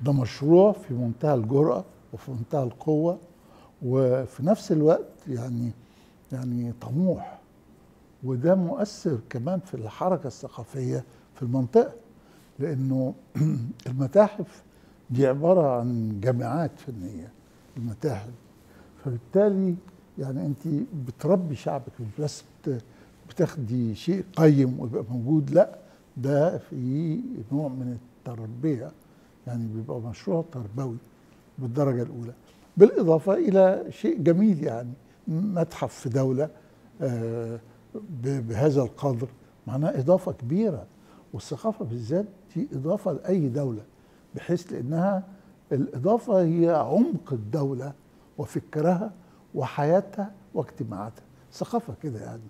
ده مشروع في منتهى الجرأة وفي منتهى القوة وفي نفس الوقت يعني يعني طموح وده مؤثر كمان في الحركة الثقافية في المنطقة لأنه المتاحف دي عبارة عن جامعات فنية المتاحف فبالتالي يعني انت بتربي شعبك مش بس بت- بتاخدي شيء قيم ويبقى موجود لا ده في نوع من التربية يعني بيبقى مشروع تربوي بالدرجة الأولى بالإضافة إلى شيء جميل يعني متحف في دولة آه، ب- بهذا القدر معناه إضافة كبيرة والثقافة بالذات دي إضافة لأي دولة بحيث لأنها الإضافة هي عمق الدولة وفكرها وحياتها واجتماعاتها ثقافة كده يعني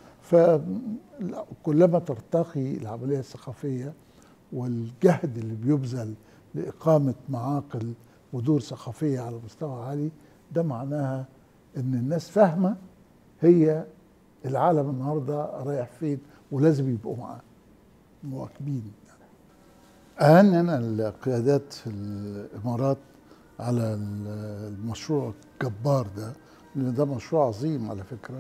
فكلما ترتقي العملية الثقافية والجهد اللي بيبذل لإقامة معاقل ودور ثقافية على مستوى عالي ده معناها إن الناس فاهمة هي العالم النهارده رايح فين ولازم يبقوا معاه مواكبين أهننا القيادات في الإمارات على المشروع الجبار ده لأن ده مشروع عظيم على فكرة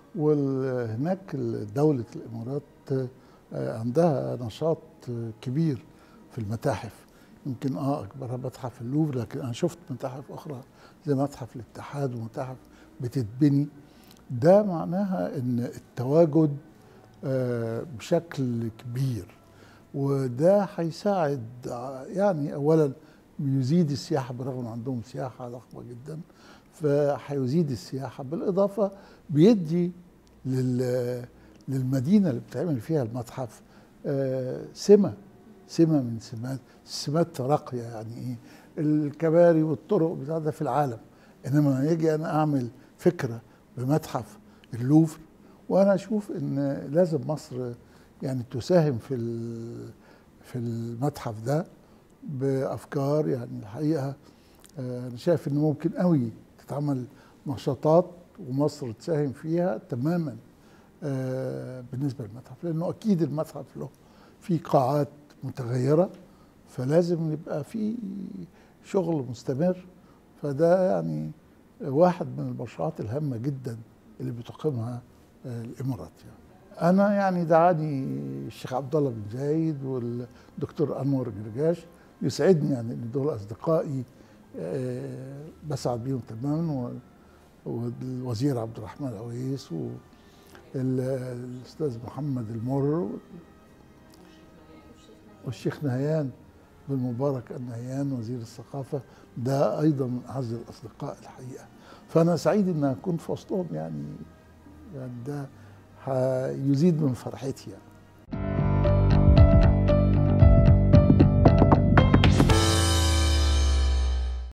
وهناك دولة الإمارات آه، عندها نشاط كبير في المتاحف يمكن اه اكبرها متحف اللوفر لكن انا شفت متاحف اخرى زي متحف الاتحاد ومتاحف بتتبني ده معناها ان التواجد آه، بشكل كبير وده هيساعد ع- يعني اولا بيزيد السياحه برغم ان عندهم سياحه ضخمه جدا فهيزيد السياحه بالاضافه بيدي لل للمدينه اللي بتعمل فيها المتحف آه، سمه سمه من سمات سمات راقيه يعني ايه الكباري والطرق بتاع ده في العالم انما يجي انا اعمل فكره بمتحف اللوفر وانا اشوف ان لازم مصر يعني تساهم في ال- في المتحف ده بافكار يعني الحقيقه آه، انا شايف انه ممكن قوي تتعمل نشاطات ومصر تساهم فيها تماما آه، بالنسبه للمتحف لانه اكيد المتحف له في قاعات متغيره فلازم يبقى في شغل مستمر فده يعني واحد من المشروعات الهامه جدا اللي بتقيمها آه، الامارات يعني. انا يعني دعاني الشيخ عبد الله بن زايد والدكتور انور جرجاش يسعدني يعني ان دول اصدقائي آه، بسعد بيهم تماما و- والوزير عبد الرحمن عويس والاستاذ محمد المر والشيخ نهيان بن مبارك النهيان وزير الثقافة ده أيضا من أعز الأصدقاء الحقيقة فأنا سعيد أن أكون في وسطهم يعني يعني ده هيزيد من فرحتي يعني